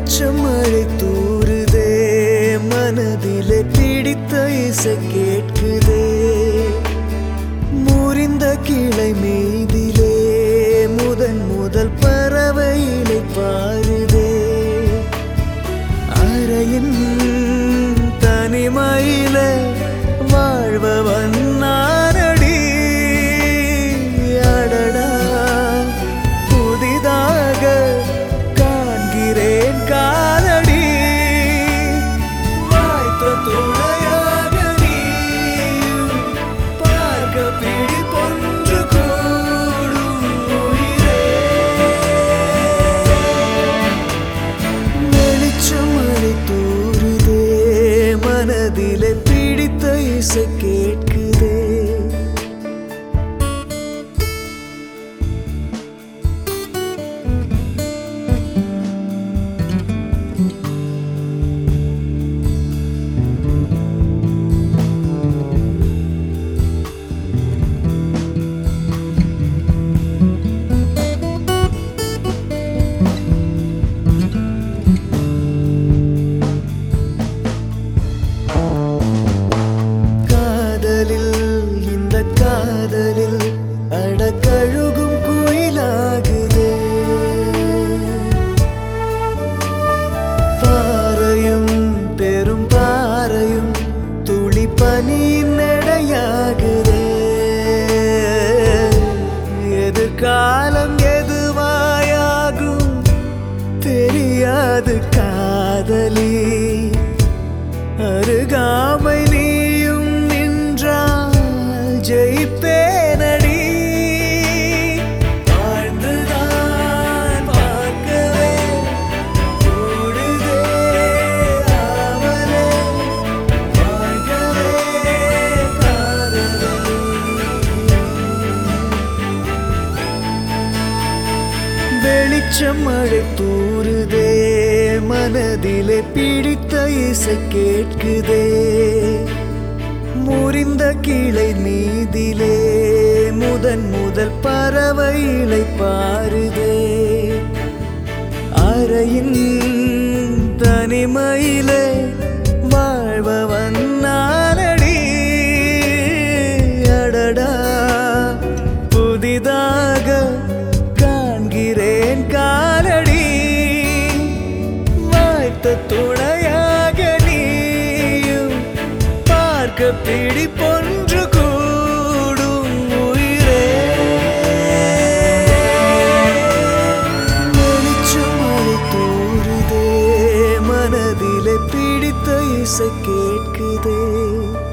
வெளிச்சம் மழை தூறுதே மனதிலே பிடித்த இசை கேட்குதே முறிந்த கிளை மீதிலே முதன் முதல் பறவையிலை பாருதே அறையின் தனிமையில வாழ்பவன் நானடி அடடா புதிதாக காண்கிறேன் காலடி வாய்த்த துணையாக நீயும் பார்க்க பிடி பொன்று கூடும் உயிரே வெளிச்சம் மழை தூறுதே மனதிலே பிடித்த இசை கேட்குதே காதலில் இந்த காதலில் அடக்கழுகும் குயிலாகுதே பாறையும் பெரும் பாறையும் துளி பனியின் நடையாகுதே எதிர்காலம் எதுவாயாகும் தெரியாது காதலி அருகாமை நீயும் நின்றால் ஜெயிப்பேனடி வாழ்ந்துதான் பார்க்கவே கூடுதே ஆவலே வாழ்கவே காதலே வெளிச்சம் மழை தூறுதே மனதிலே பிடித்த இசை கேட்குதே முறிந்த கிளை மீதிலே முதன் முதல் பறவையிலை பாருதே அறையின் தனிமையிலே வாழ்பவன் நானடி அடடா புதிதாக காண்கிறேன் காலடி வாய்த்த துணையாக நீயும் பார்க்க பிடி பொன்று கூடும் உயிரே வெளிச்சம் மழை தூறுதே மனதிலே பிடித்த இசை கேட்குதே